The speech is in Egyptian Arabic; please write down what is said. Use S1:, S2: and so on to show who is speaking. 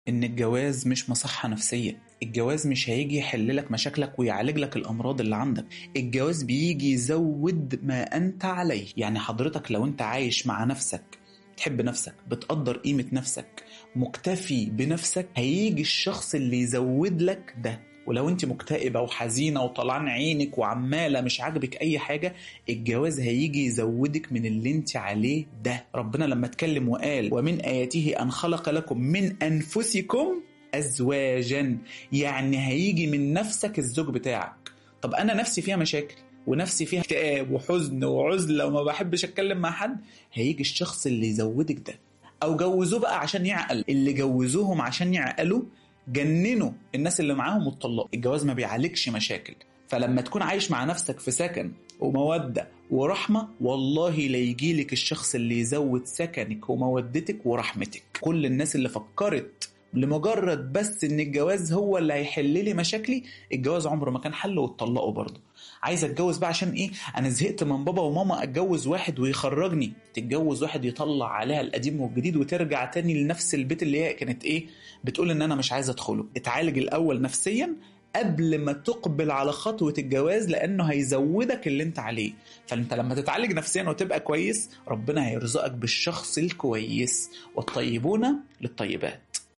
S1: ان الجواز مش مصحة نفسية الجواز مش هيجي يحل لك مشاكلك ويعالج لك الامراض اللي عندك الجواز بيجي يزود ما انت عليه يعني حضرتك لو انت عايش مع نفسك تحب نفسك بتقدر قيمة نفسك مكتفي بنفسك هيجي الشخص اللي يزود لك ده ولو انت مكتئبة وحزينة وطلعان عينك وعمالة مش عاجبك اي حاجة الجواز هيجي يزودك من اللي انت عليه ده ربنا لما اتكلم وقال ومن آياته أن خلق لكم من أنفسكم أزواجا يعني هيجي من نفسك الزوج بتاعك طب أنا نفسي فيها مشاكل ونفسي فيها اكتئاب وحزن وعزلة وما بحبش أتكلم مع حد هيجي الشخص اللي يزودك ده أو جوزوه بقى عشان يعقل اللي جوزوهم عشان يعقلوا جننوا الناس اللي معاهم واتطلقوا الجواز ما بيعالجش مشاكل فلما تكون عايش مع نفسك في سكن ومودة ورحمة والله لا يجيلك الشخص اللي يزود سكنك ومودتك ورحمتك كل الناس اللي فكرت لمجرد بس ان الجواز هو اللي هيحل لي مشاكلي الجواز عمره ما كان حل واتطلقوا برضه عايز اتجوز بقى عشان ايه انا زهقت من بابا وماما اتجوز واحد ويخرجني تتجوز واحد يطلع عليها القديم والجديد وترجع تاني لنفس البيت اللي هي كانت ايه بتقول ان انا مش عايزه ادخله اتعالج الاول نفسيا قبل ما تقبل على خطوة الجواز لأنه هيزودك اللي انت عليه فانت لما تتعالج نفسيا وتبقى كويس ربنا هيرزقك بالشخص الكويس والطيبون للطيبات